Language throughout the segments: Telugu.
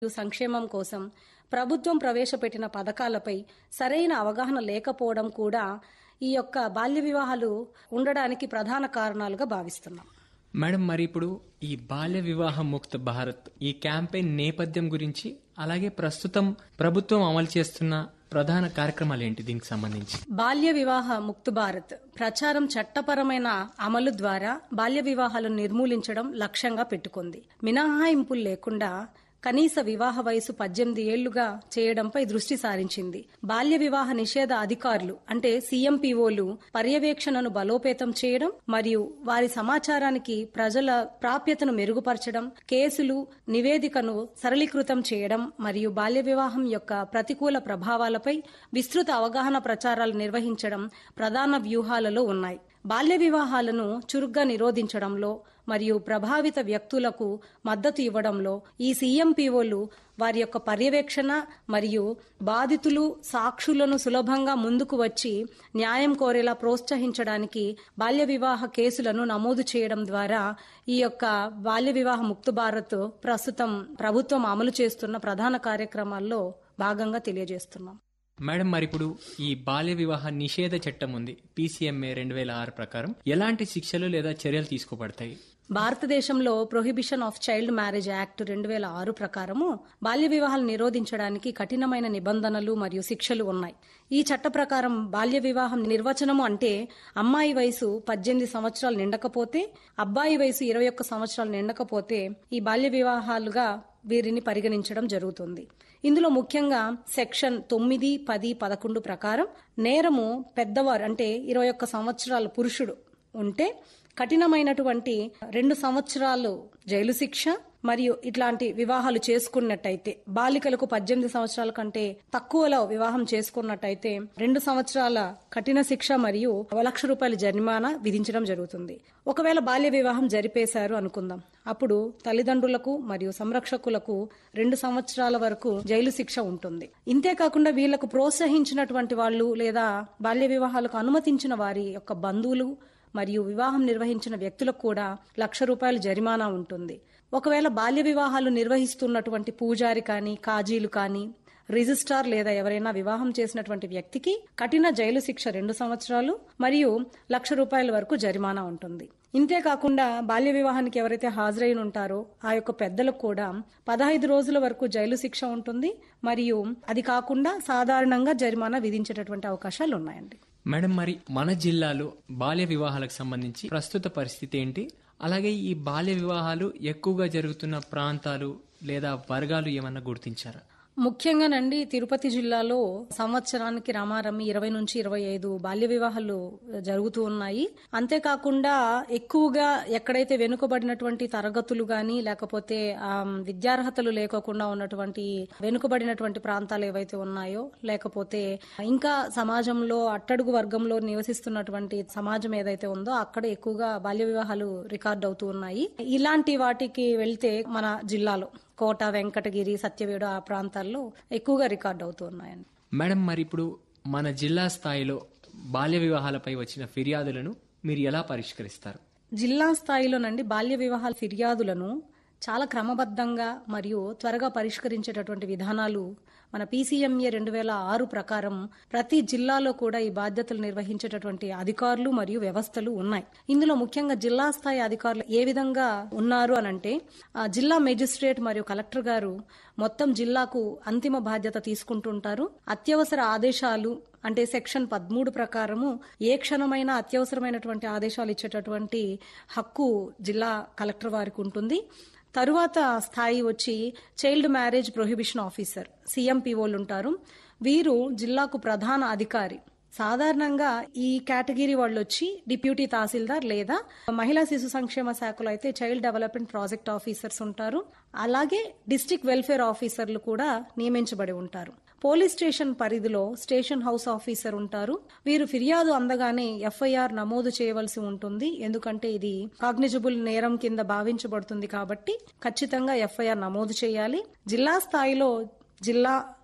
సంక్షేమం కోసం ప్రభుత్వం ప్రవేశపెట్టిన పథకాలపై సరైన అవగాహన లేకపోవడం కూడా ఈ యొక్క బాల్య వివాహాలు ఉండడానికి ప్రధాన కారణాలుగా భావిస్తున్నాం మేడం మరి ఇప్పుడు ఈ బాల్య వివాహ ముక్త భారత్ ఈ క్యాంపెయిన్ నేపథ్యం గురించి అలాగే ప్రస్తుతం ప్రభుత్వం అమలు చేస్తున్న ప్రధాన కార్యక్రమాలు ఏంటి దీనికి సంబంధించి బాల్య వివాహ ముక్త్ భారత్ ప్రచారం చట్టపరమైన అమలు ద్వారా బాల్య వివాహాలను నిర్మూలించడం లక్ష్యంగా పెట్టుకుంది మినహాయింపులు లేకుండా కనీస వివాహ వయసు పద్దెనిమిది ఏళ్లుగా చేయడంపై దృష్టి సారించింది బాల్య వివాహ నిషేధ అధికారులు అంటే సీఎంపీఓలు పర్యవేక్షణను బలోపేతం చేయడం మరియు వారి సమాచారానికి ప్రజల ప్రాప్యతను మెరుగుపరచడం కేసులు నివేదికను సరళీకృతం చేయడం మరియు బాల్య వివాహం యొక్క ప్రతికూల ప్రభావాలపై విస్తృత అవగాహన ప్రచారాలు నిర్వహించడం ప్రధాన వ్యూహాలలో ఉన్నాయి బాల్య వివాహాలను చురుగ్గా నిరోధించడంలో మరియు ప్రభావిత వ్యక్తులకు మద్దతు ఇవ్వడంలో ఈ సీఎంపీఓలు వారి యొక్క పర్యవేక్షణ మరియు బాధితులు సాక్షులను సులభంగా ముందుకు వచ్చి న్యాయం కోరేలా ప్రోత్సహించడానికి బాల్య వివాహ కేసులను నమోదు చేయడం ద్వారా ఈ యొక్క బాల్య వివాహ ముక్త భారత్ ప్రస్తుతం ప్రభుత్వం అమలు చేస్తున్న ప్రధాన కార్యక్రమాల్లో భాగంగా తెలియజేస్తున్నాం మేడం మరి ఇప్పుడు ఈ బాల్య వివాహ నిషేధ చట్టం ఉంది పీసీఎంఏ రెండు వేల ఆరు ప్రకారం ఎలాంటి శిక్షలు లేదా చర్యలు తీసుకోబడతాయి భారతదేశంలో prohibition of child marriage act రెండు వేల ఆరు ప్రకారము బాల్య వివాహాలు నిరోధించడానికి కఠినమైన నిబంధనలు మరియు శిక్షలు ఉన్నాయి ఈ చట్ట ప్రకారం బాల్య వివాహం నిర్వచనము అంటే అమ్మాయి వయసు పద్దెనిమిది సంవత్సరాలు నిండకపోతే అబ్బాయి వయసు ఇరవై ఒక్క సంవత్సరాలు నిండకపోతే ఈ బాల్య వివాహాలుగా వీరిని పరిగణించడం జరుగుతుంది ఇందులో ముఖ్యంగా సెక్షన్ తొమ్మిది పది పదకొండు ప్రకారం నేరము పెద్దవారు అంటే ఇరవై ఒక్క సంవత్సరాల పురుషుడు ఉంటే కఠినమైనటువంటి రెండు సంవత్సరాలు జైలు శిక్ష మరియు ఇట్లాంటి వివాహాలు చేసుకున్నట్టయితే బాలికలకు పద్దెనిమిది సంవత్సరాల కంటే తక్కువలో వివాహం చేసుకున్నట్టయితే రెండు సంవత్సరాల కఠిన శిక్ష మరియు ఒక లక్ష రూపాయల జరిమానా విధించడం జరుగుతుంది ఒకవేళ బాల్య వివాహం జరిపేశారు అనుకుందాం అప్పుడు తల్లిదండ్రులకు మరియు సంరక్షకులకు రెండు సంవత్సరాల వరకు జైలు శిక్ష ఉంటుంది ఇంతేకాకుండా వీళ్లకు ప్రోత్సహించినటువంటి వాళ్ళు లేదా బాల్య వివాహాలకు అనుమతించిన వారి యొక్క బంధువులు మరియు వివాహం నిర్వహించిన వ్యక్తులకు కూడా లక్ష రూపాయల జరిమానా ఉంటుంది ఒకవేళ బాల్య వివాహాలు నిర్వహిస్తున్నటువంటి పూజారి కానీ కాజీలు కానీ రిజిస్ట్రార్ లేదా ఎవరైనా వివాహం చేసినటువంటి వ్యక్తికి కఠిన జైలు శిక్ష రెండు సంవత్సరాలు మరియు లక్ష రూపాయల వరకు జరిమానా ఉంటుంది ఇంతేకాకుండా బాల్య వివాహానికి ఎవరైతే హాజరైన ఉంటారో ఆ యొక్క పెద్దలకు కూడా పదహైదు రోజుల వరకు జైలు శిక్ష ఉంటుంది మరియు అది కాకుండా సాధారణంగా జరిమానా విధించేటటువంటి అవకాశాలు ఉన్నాయండి మేడం మరి మన జిల్లాలో బాల్య వివాహాలకు సంబంధించి ప్రస్తుత పరిస్థితి ఏంటి అలాగే ఈ బాల్య వివాహాలు ఎక్కువగా జరుగుతున్న ప్రాంతాలు లేదా వర్గాలు ఏమన్నా గుర్తించారా ముఖ్యంగానండి తిరుపతి జిల్లాలో సంవత్సరానికి రామారమి ఇరవై నుంచి ఇరవై ఐదు బాల్య వివాహాలు జరుగుతూ ఉన్నాయి అంతేకాకుండా ఎక్కువగా ఎక్కడైతే వెనుకబడినటువంటి తరగతులు గాని లేకపోతే ఆ, విద్యార్హతలు లేకోకుండా ఉన్నటువంటి వెనుకబడినటువంటి ప్రాంతాలు ఏవైతే ఉన్నాయో లేకపోతే ఇంకా సమాజంలో అట్టడుగు వర్గంలో నివసిస్తున్నటువంటి సమాజం ఏదైతే ఉందో అక్కడ ఎక్కువగా బాల్య వివాహాలు రికార్డ్ అవుతూ ఉన్నాయి ఇలాంటి వాటికి వెళ్తే మన జిల్లాలో కోట వెంకటగిరి సత్యవేడు ఆ ప్రాంతాల్లో ఎక్కువగా రికార్డ్ అవుతూ ఉన్నాయండి మేడం మరి ఇప్పుడు మన జిల్లా స్థాయిలో బాల్య వివాహాలపై వచ్చిన ఫిర్యాదులను మీరు ఎలా పరిష్కరిస్తారు జిల్లా స్థాయిలోనండి బాల్య వివాహాల ఫిర్యాదులను చాలా క్రమబద్ధంగా మరియు త్వరగా పరిష్కరించేటటువంటి విధానాలు మన పీసీఎంఏ రెండు వేల ఆరు ప్రకారం ప్రతి జిల్లాలో కూడా ఈ బాధ్యతలు నిర్వహించేటటువంటి అధికారులు మరియు వ్యవస్థలు ఉన్నాయి ఇందులో ముఖ్యంగా జిల్లా స్థాయి అధికారులు ఏ విధంగా ఉన్నారు అనంటే ఆ, జిల్లా మెజిస్ట్రేట్ మరియు కలెక్టర్ గారు మొత్తం జిల్లాకు అంతిమ బాధ్యత తీసుకుంటుంటారు అత్యవసర ఆదేశాలు అంటే సెక్షన్ పదమూడు ప్రకారము ఏ క్షణమైనా అత్యవసరమైనటువంటి ఆదేశాలు ఇచ్చేటటువంటి హక్కు జిల్లా కలెక్టర్ వారికి ఉంటుంది తరువాత స్థాయి వచ్చి చైల్డ్ మ్యారేజ్ ప్రొహిబిషన్ ఆఫీసర్ సిఎంపిఓలు ఉంటారు వీరు జిల్లాకు ప్రధాన అధికారి సాధారణంగా ఈ కేటగిరీ వాళ్ళు వచ్చి డిప్యూటీ తహసీల్దార్ లేదా మహిళా శిశు సంక్షేమ శాఖలో అయితే చైల్డ్ డెవలప్మెంట్ ప్రాజెక్ట్ ఆఫీసర్స్ ఉంటారు అలాగే డిస్టిక్ వెల్ఫేర్ ఆఫీసర్లు కూడా నియమించబడి ఉంటారు పోలీస్ స్టేషన్ పరిధిలో స్టేషన్ హౌస్ ఆఫీసర్ ఉంటారు వీరు ఫిర్యాదు అందగానే ఎఫ్ఐఆర్ నమోదు చేయవలసి ఉంటుంది ఎందుకంటే ఇది కాగ్నిజబుల్ నేరం కింద భావించబడుతుంది కాబట్టి ఖచ్చితంగా ఎఫ్ఐఆర్ నమోదు చేయాలి జిల్లా స్థాయిలో జిల్లా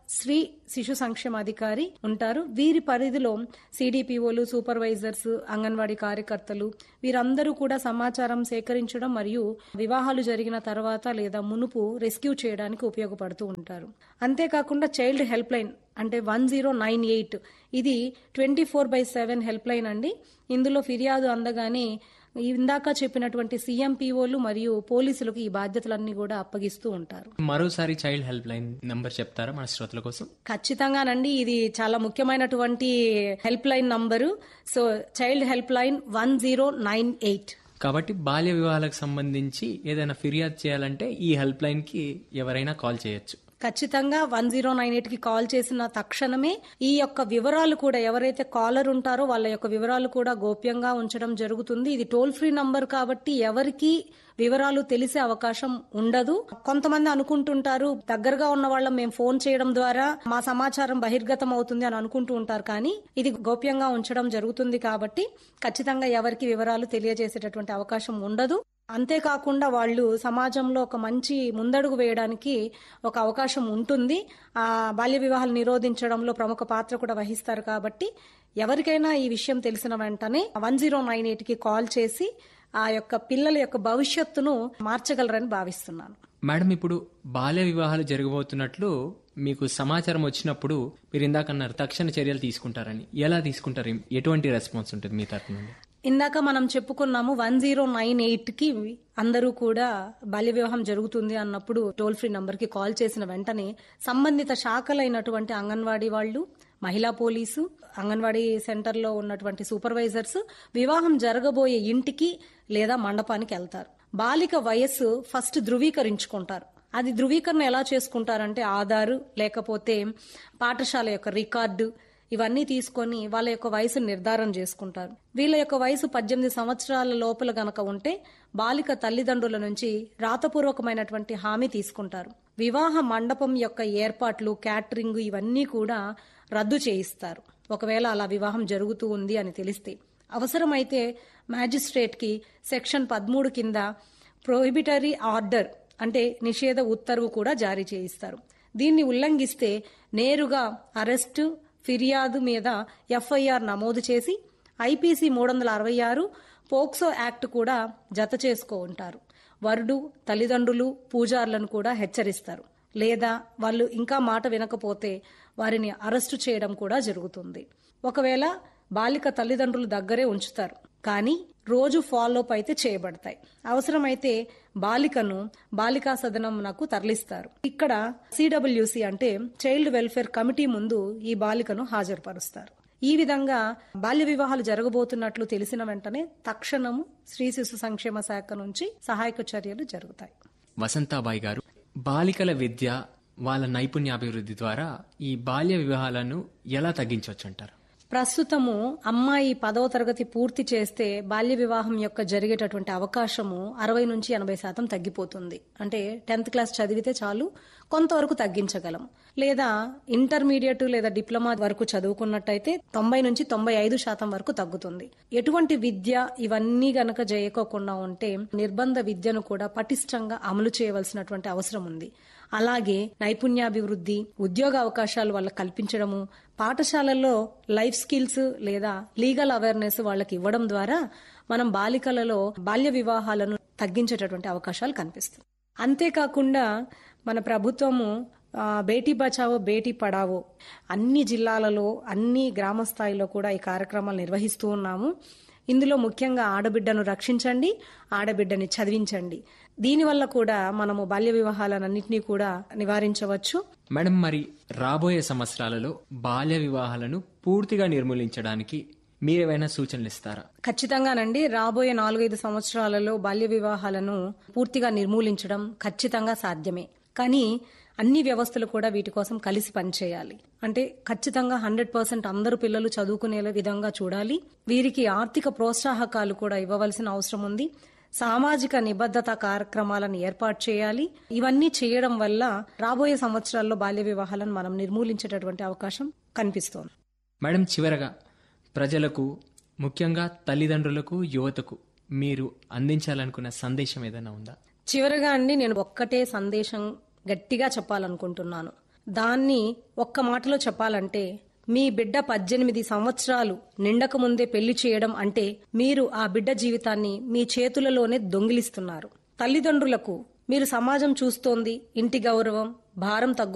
స్త్రీ శిశు సంక్షేమ అధికారి ఉంటారు వీరి పరిధిలో సిడిపిఓలు సూపర్వైజర్స్ అంగన్వాడీ కార్యకర్తలు వీరందరూ కూడా సమాచారం సేకరించడం మరియు వివాహాలు జరిగిన తర్వాత లేదా మునుపు రెస్క్యూ చేయడానికి ఉపయోగపడుతూ ఉంటారు అంతేకాకుండా చైల్డ్ హెల్ప్ లైన్ అంటే వన్ జీరో నైన్ ఎయిట్ ఇది twenty four by seven help line అండి ఇందులో ఫిర్యాదు అందగానే ఇందాక చెప్పినటువంటి సీఎంపీఓలు మరియు పోలీసులకు ఈ బాధ్యతలన్నీ కూడా అప్పగిస్తూ ఉంటారు మరోసారి చైల్డ్ హెల్ప్ లైన్ నంబర్ చెప్తారా మన శ్రోతల కోసం ఖచ్చితంగానండి ఇది చాలా ముఖ్యమైనటువంటి help line number so child help line one zero nine eight కాబట్టి బాల్య వివాహాలకు సంబంధించి ఏదైనా ఫిర్యాదు చేయాలంటే ఈ హెల్ప్ లైన్ కి ఎవరైనా కాల్ చేయొచ్చు ఖచ్చితంగా వన్ జీరో నైన్ ఎయిట్ కి కాల్ చేసిన తక్షణమే ఈ యొక్క వివరాలు కూడా ఎవరైతే కాలర్ ఉంటారో వాళ్ళ యొక్క వివరాలు కూడా గోప్యంగా ఉంచడం జరుగుతుంది ఇది టోల్ ఫ్రీ నంబర్ కాబట్టి ఎవరికి వివరాలు తెలిసే అవకాశం ఉండదు కొంతమంది అనుకుంటుంటారు దగ్గరగా ఉన్న వాళ్ళం మేము ఫోన్ చేయడం ద్వారా మా సమాచారం బహిర్గతం అవుతుంది అని అనుకుంటూ ఉంటారు కానీ ఇది గోప్యంగా ఉంచడం జరుగుతుంది కాబట్టి ఖచ్చితంగా ఎవరికి వివరాలు తెలియజేసేటటువంటి అవకాశం ఉండదు అంతేకాకుండా వాళ్ళు సమాజంలో ఒక మంచి ముందడుగు వేయడానికి ఒక అవకాశం ఉంటుంది ఆ బాల్య వివాహాలు నిరోధించడంలో ప్రముఖ పాత్ర కూడా వహిస్తారు కాబట్టి ఎవరికైనా ఈ విషయం తెలిసిన వెంటనే వన్ జీరో నైన్ ఎయిట్ కి కాల్ చేసి ఆ యొక్క పిల్లల యొక్క భవిష్యత్తును మార్చగలరని భావిస్తున్నాను మేడం ఇప్పుడు బాల్య వివాహాలు జరగబోతున్నట్లు మీకు సమాచారం వచ్చినప్పుడు మీరు ఇందాక అన్నారు తక్షణ చర్యలు తీసుకుంటారని ఎలా తీసుకుంటారు ఎటువంటి రెస్పాన్స్ ఉంటుంది మీ తరఫు నుండి ఇందాక మనం చెప్పుకున్నాము వన్ జీరో నైన్ ఎయిట్ కి అందరూ కూడా బాల్య వివాహం జరుగుతుంది అన్నప్పుడు టోల్ ఫ్రీ నంబర్ కి కాల్ చేసిన వెంటనే సంబంధిత శాఖలైనటువంటి అంగన్వాడీ వాళ్ళు మహిళా పోలీసు అంగన్వాడీ సెంటర్లో ఉన్నటువంటి సూపర్వైజర్స్ వివాహం జరగబోయే ఇంటికి లేదా మండపానికి వెళ్తారు బాలిక వయస్సు ఫస్ట్ ధృవీకరించుకుంటారు అది ధృవీకరణ ఎలా చేసుకుంటారంటే ఆధారు లేకపోతే పాఠశాల యొక్క రికార్డు ఇవన్నీ తీసుకొని వాళ్ళ యొక్క వయసు నిర్ధారణ చేసుకుంటారు వీళ్ళ యొక్క వయసు పద్దెనిమిది సంవత్సరాల లోపల గనక ఉంటే బాలిక తల్లిదండ్రుల నుంచి రాతపూర్వకమైనటువంటి హామీ తీసుకుంటారు వివాహ మండపం యొక్క ఏర్పాట్లు క్యాటరింగ్ ఇవన్నీ కూడా రద్దు చేయిస్తారు ఒకవేళ అలా వివాహం జరుగుతూ ఉంది అని తెలిస్తే అవసరమైతే మ్యాజిస్ట్రేట్ కి సెక్షన్ పదమూడు కింద ప్రొహిబిటరీ ఆర్డర్ అంటే నిషేధ ఉత్తర్వు కూడా జారీ చేయిస్తారు దీన్ని ఉల్లంఘిస్తే నేరుగా అరెస్టు ఫిర్యాదు మీద ఎఫ్ఐఆర్ నమోదు చేసి ఐపీసీ మూడు వందల అరవై ఆరు పోక్సో యాక్ట్ కూడా జత చేసుకో ఉంటారు వరుడు తల్లిదండ్రులు పూజారులను కూడా హెచ్చరిస్తారు లేదా వాళ్ళు ఇంకా మాట వినకపోతే వారిని అరెస్టు చేయడం కూడా జరుగుతుంది ఒకవేళ బాలిక తల్లిదండ్రులు దగ్గరే ఉంచుతారు కానీ రోజు ఫాలోఅప్ అయితే చేయబడతాయి అవసరమైతే బాలికను బాలికా సదనంనకు తరలిస్తారు ఇక్కడ సిడబ్ల్యూసి అంటే చైల్డ్ వెల్ఫేర్ కమిటీ ముందు ఈ బాలికను హాజరుపరుస్తారు ఈ విధంగా బాల్య వివాహాలు జరగబోతున్నట్లు తెలిసిన వెంటనే తక్షణము స్త్రీ శిశు సంక్షేమ శాఖ నుంచి సహాయక చర్యలు జరుగుతాయి వసంతాబాయి గారు బాలికల విద్య వాళ్ళ నైపుణ్యాభివృద్ధి ద్వారా ఈ బాల్య వివాహాలను ఎలా తగ్గించవచ్చు అంటారు ప్రస్తుతము అమ్మాయి పదవ తరగతి పూర్తి చేస్తే బాల్య వివాహం యొక్క జరిగేటటువంటి అవకాశము అరవై నుంచి ఎనభై శాతం తగ్గిపోతుంది అంటే టెన్త్ క్లాస్ చదివితే చాలు కొంతవరకు తగ్గించగలం లేదా ఇంటర్మీడియట్ లేదా డిప్లొమా వరకు చదువుకున్నట్టయితే తొంభై నుంచి తొంభై ఐదు శాతం వరకు తగ్గుతుంది ఎటువంటి విద్య ఇవన్నీ గనక చేయకోకుండా ఉంటే నిర్బంధ విద్యను కూడా పటిష్టంగా అమలు చేయవలసినటువంటి అవసరం ఉంది అలాగే నైపుణ్యాభివృద్ధి ఉద్యోగ అవకాశాలు వాళ్ళకి కల్పించడము పాఠశాలల్లో లైఫ్ స్కిల్స్ లేదా లీగల్ అవేర్నెస్ వాళ్ళకి ఇవ్వడం ద్వారా మనం బాలికలలో బాల్య వివాహాలను తగ్గించేటటువంటి అవకాశాలు కనిపిస్తాయి అంతేకాకుండా మన ప్రభుత్వము ఆ, బేటీ బచావో బేటీ పడావో అన్ని జిల్లాలలో అన్ని గ్రామ స్థాయిలో కూడా ఈ కార్యక్రమాలు నిర్వహిస్తూ ఉన్నాము ఇందులో ముఖ్యంగా ఆడబిడ్డను రక్షించండి ఆడబిడ్డని చదివించండి దీనివల్ల కూడా మనము బాల్య వివాహాలన్నింటినీ కూడా నివారించవచ్చు మేడం మరి రాబోయే సంవత్సరాలలో బాల్య వివాహాలను పూర్తిగా నిర్మూలించడానికి మీరేమైనా సూచనలు ఇస్తారా ఖచ్చితంగానండి రాబోయే నాలుగైదు సంవత్సరాలలో బాల్య వివాహాలను పూర్తిగా నిర్మూలించడం ఖచ్చితంగా సాధ్యమే కానీ అన్ని వ్యవస్థలు కూడా వీటి కోసం కలిసి పనిచేయాలి అంటే ఖచ్చితంగా హండ్రెడ్ పర్సెంట్ అందరూ పిల్లలు చదువుకునే విధంగా చూడాలి వీరికి ఆర్థిక ప్రోత్సాహకాలు కూడా ఇవ్వవలసిన అవసరం ఉంది సామాజిక నిబద్ధత కార్యక్రమాలను ఏర్పాటు చేయాలి ఇవన్నీ చేయడం వల్ల రాబోయే సంవత్సరాల్లో బాల్య వివాహాలను మనం నిర్మూలించేటటువంటి అవకాశం కనిపిస్తోంది మేడం చివరగా ప్రజలకు ముఖ్యంగా తల్లిదండ్రులకు యువతకు మీరు అందించాలనుకున్న సందేశం ఏదైనా ఉందా చివరగా అండి నేను ఒక్కటే సందేశం గట్టిగా చెప్పాలనుకుంటున్నాను దాన్ని ఒక్క మాటలో చెప్పాలంటే మీ బిడ్డ పద్దెనిమిది సంవత్సరాలు నిండక ముందే పెళ్లి చేయడం అంటే మీరు ఆ బిడ్డ జీవితాన్ని మీ చేతులలోనే దొంగిలిస్తున్నారు తల్లిదండ్రులకు మీరు సమాజం చూస్తోంది ఇంటి గౌరవం భారం తగ్గు